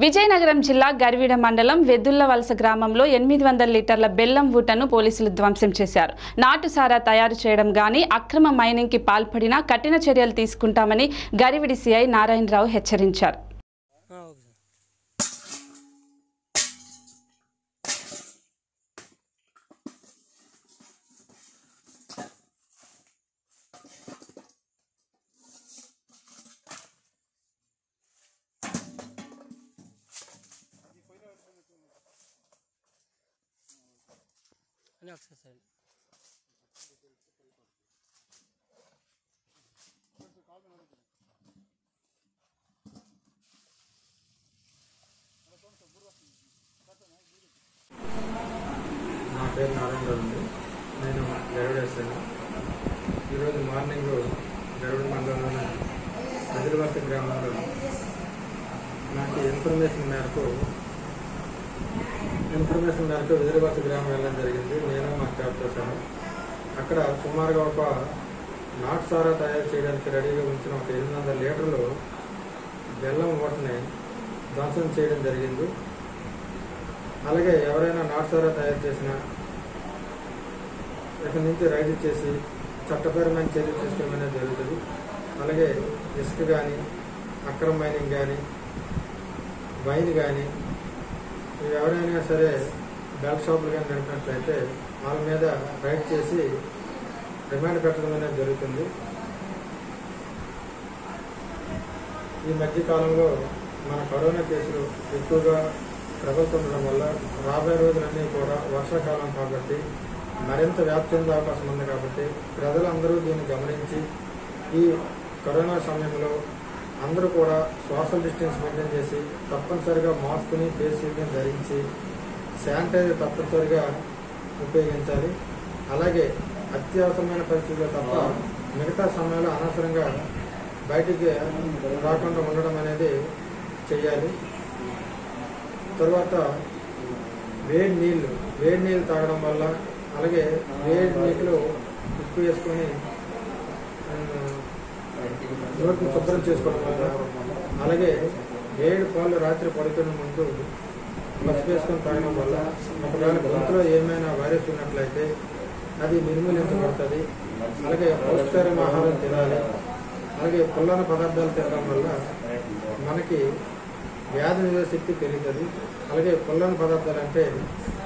విజయనగరం జిల్లా గర్విడ మండలం వెద్దుల్ల వలస గ్రామంలో ఎనిమిది వందల లీటర్ల బెల్లం ఊటను పోలీసులు ధ్వంసం చేశారు నాటుసారా తయారు చేయడం గాని అక్రమ మైనింగ్ కి పాల్పడినా కఠిన చర్యలు తీసుకుంటామని గరివిడి సిఐ నారాయణరావు హెచ్చరించారు ఆ, ఓకే సార్ అని ఒకసారి సార్ నా పేరు నారాయణరావు అండి నేను గరుడేస్తాను ఈరోజు మార్నింగ్ గరుడ మండలంలోని అదిలవర్త గ్రామంలో నాకు ఇన్ఫర్మేషన్ మేరకు ఇన్ఫర్మేషన్ మేరకు విదిలవర్త గ్రామం వెళ్ళడం జరిగింది నేను మా స్టాఫ్తో సహా అక్కడ సుమారుగా ఒక నాటు సారా తయారు చేయడానికి రెడీగా ఉంచిన ఒక ఎనిమిది వందల లీటర్లు బెల్లం ఓటని ధ్వంసం చేయడం జరిగింది అలాగే ఎవరైనా నాటుసారా తయారు చేసినా ఇక్కడి నుంచి రైడ్ చేసి చట్టపరమైన చర్యలు తీసుకోవడం జరుగుతుంది అలాగే ఇసుక కానీ అక్రమ మైనింగ్ కానీ వైన్ కానీ ఇవి ఎవరైనా సరే బెల్ట్ షాపులు కానీ నడిపినట్లయితే వాళ్ళ మీద రైడ్ చేసి రిమాండ్ పెట్టడం అనేది జరుగుతుంది ఈ మధ్య కాలంలో మన కరోనా కేసులు ఎక్కువగా ప్రబలుతుండడం వల్ల రాబోయే రోజులన్నీ కూడా వర్షాకాలం కాబట్టి మరింత వ్యాప్తి చెందే అవకాశం ఉంది కాబట్టి ప్రజలందరూ దీన్ని గమనించి ఈ కరోనా సమయంలో అందరూ కూడా సోషల్ డిస్టెన్స్ మెయింటైన్ చేసి తప్పనిసరిగా మాస్క్ని ఫేస్ షీల్డ్ని ధరించి శానిటైజర్ తప్పనిసరిగా ఉపయోగించాలి అలాగే అత్యవసరమైన పరిస్థితుల్లో తప్ప మిగతా సమయంలో అనవసరంగా బయటికి రాకుండా ఉండడం అనేది చేయాలి తర్వాత వేడి నీళ్లు వేడి నీళ్ళు తాగడం వల్ల అలాగే వేడి నీటిలో ఉప్పు వేసుకొని ఆ, నోటిని శుభ్రం చేసుకోవడం వల్ల అలాగే వేడి పాలు రాత్రి పడుకునే ముందు పసుపు వేసుకొని తాగడం వల్ల ఒకవేళ గొంతులో ఏమైనా వైరస్ ఉన్నట్లయితే అది నిర్మూలించబడుతుంది అలాగే పౌష్టికరమైన ఆహారం తినాలి అలాగే పుల్లన పదార్థాలు తినడం వల్ల మనకి వ్యాధి నిరోధక శక్తి పెరుగుతుంది అలాగే పుల్లని పదార్థాలు అంటే